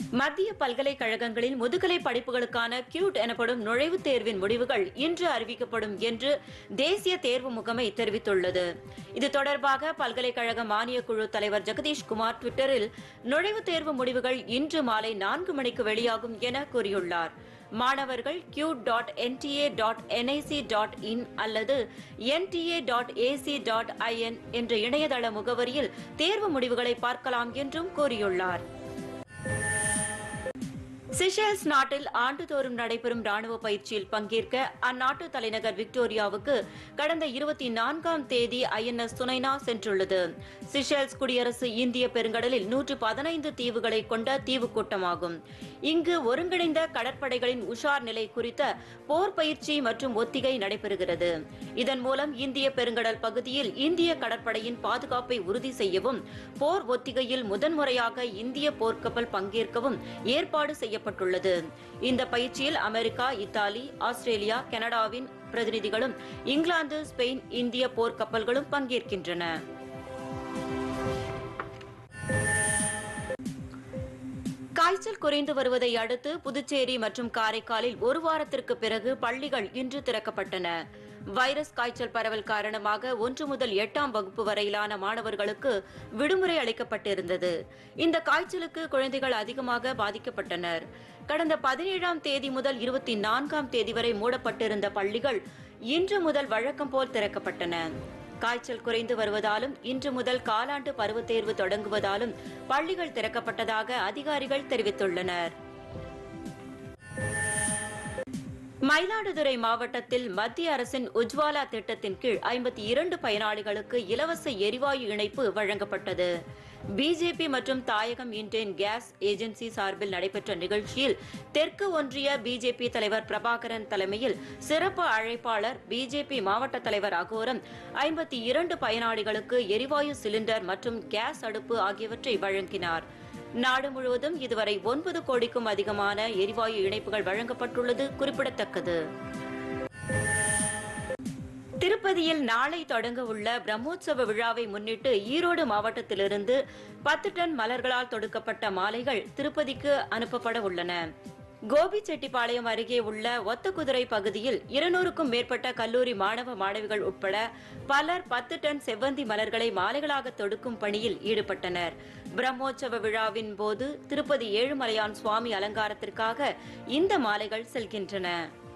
மத்திய பல்கலைக்கழகங்களில் முதுகலை படிப்புகளுக்கான கியூட் எனப்படும் நுழைவுத் தேர்வின் முடிவுகள் இன்று அறிவிக்கப்படும் என்று தேசிய தேர்வு முகமை தெரிவித்துள்ளது இது தொடர்பாக பல்கலைக்கழக மானியக் குழு தலைவர் ஜெகதீஷ் குமார் ட்விட்டரில் நுழைவுத் தேர்வு முடிவுகள் இன்று மாலை நான்கு மணிக்கு வெளியாகும் என கூறியுள்ளார் மாணவர்கள் Q dot NTA dot NIC dot in அல்லது NTA dot AC dot I N என்ற இணையதள முகவரியில் தேர்வு முடிவுகளை பார்க்கலாம் என்றும் கூறியுள்ளார் சிஷல்ஸ் நாட்டில் ஆண்டுதோறும் நடைபெறும் ராணுவ பயிற்சியில் பங்கேற்க அந்நாட்டு தலைநகர் விக்டோரியாவுக்கு கடந்த இருபத்தி நான்காம் தேதி ஐஎன்எஸ் சுனைனா சென்றுள்ளது சிஷல்ஸ் குடியரசு இந்திய பெருங்கடலில் நூற்று பதினைந்து தீவுகளை கொண்ட தீவு கூட்டமாகும் இங்கு ஒருங்கிணைந்த கடற்படைகளின் உஷார் நிலை குறித்த போர் பயிற்சி மற்றும் ஒத்திகை நடைபெறுகிறது இதன் மூலம் இந்திய பெருங்கடல் பகுதியில் இந்திய கடற்படையின் பாதுகாப்பை உறுதி செய்யவும் போர் ஒத்திகையில் முதன்முறையாக இந்திய போர்க்கப்பல் பங்கேற்கவும் ஏற்பாடு செய்யப்பட்டுள்ளது இந்த பயிற்சியில் அமெரிக்கா இத்தாலி ஆஸ்திரேலியா கனடாவின் பிரதிநிதிகளும் இங்கிலாந்து ஸ்பெயின் இந்திய போர்க்கப்பல்களும் பங்கேற்கின்றன காய்ச்சல் குறைந்து வருவதை அடுத்து புதுச்சேரி மற்றும் காரைக்காலில் ஒரு வாரத்திற்கு பிறகு பள்ளிகள் இன்று திறக்கப்பட்டன வைரஸ் காய்ச்சல் பரவல் காரணமாக ஒன்று முதல் எட்டாம் வகுப்பு வரையிலான மாணவர்களுக்கு விடுமுறை அளிக்கப்பட்டிருந்தது இந்த காய்ச்சலுக்கு குழந்தைகள் அதிகமாக பாதிக்கப்பட்டனர் கடந்த பதினேழாம் தேதி முதல் இருபத்தி நான்காம் தேதி வரை மூடப்பட்டிருந்த பள்ளிகள் இன்று முதல் வழக்கம் போல் திறக்கப்பட்டன காய்ச்சல் குறைந்து வருவதாலும் இன்று முதல் காலாண்டு பருவத் தேர்வு தொடங்குவதாலும் பள்ளிகள் திறக்கப்பட்டதாக அதிகாரிகள் தெரிவித்துள்ளனர் மயிலாடுதுறை மாவட்டத்தில் மத்திய அரசின் உஜ்வாலா திட்டத்தின் கீழ் ஐம்பத்தி இரண்டு பயனாளிகளுக்கு இலவச எரிவாயு இணைப்பு வழங்கப்பட்டது பிஜேபி மற்றும் தாயகம் இண்டேன் கேஸ் ஏஜென்சி சார்பில் நடைபெற்ற நிகழ்ச்சியில் தெற்கு ஒன்றிய பிஜேபி தலைவர் பிரபாகரன் தலைமையில் சிறப்பு அழைப்பாளர் பிஜேபி மாவட்ட தலைவர் அகோரம் ஐம்பத்தி இரண்டு பயனாளிகளுக்கு எரிவாயு சிலிண்டர் மற்றும் கேஸ் அடுப்பு ஆகியவற்றை வழங்கினார் நாடு முழுவதும் இதுவரை ஒன்பது கோடிக்கும் அதிகமான எரிவாயு இணைப்புகள் வழங்கப்பட்டுள்ளது குறிப்பிடத்தக்கது திருப்பதியில் நாளை தொடங்க உள்ள பிரம்மோற்சவ விழாவை முன்னிட்டு ஈரோடு மாவட்டத்திலிருந்து பத்து டன் மலர்களால் தொடுக்கப்பட்ட மாலைகள் திருப்பதிக்கு அனுப்பப்பட உள்ளன கோபிச்செட்டிப்பாளையம் அருகே உள்ள ஒத்தக்குதிரை பகுதியில் இருநூறுக்கும் மேற்பட்ட கல்லூரி மாணவ மாணவிகள் உட்பட பலர் பத்து டன் செவ்வந்தி மலர்களை மாலைகளாக தொடுக்கும் பணியில் ஈடுபட்டனர் பிரம்மோற்சவ விழாவின் போது திருப்பதி ஏழுமலையான் சுவாமி அலங்காரத்திற்காக இந்த மாலைகள் செல்கின்றன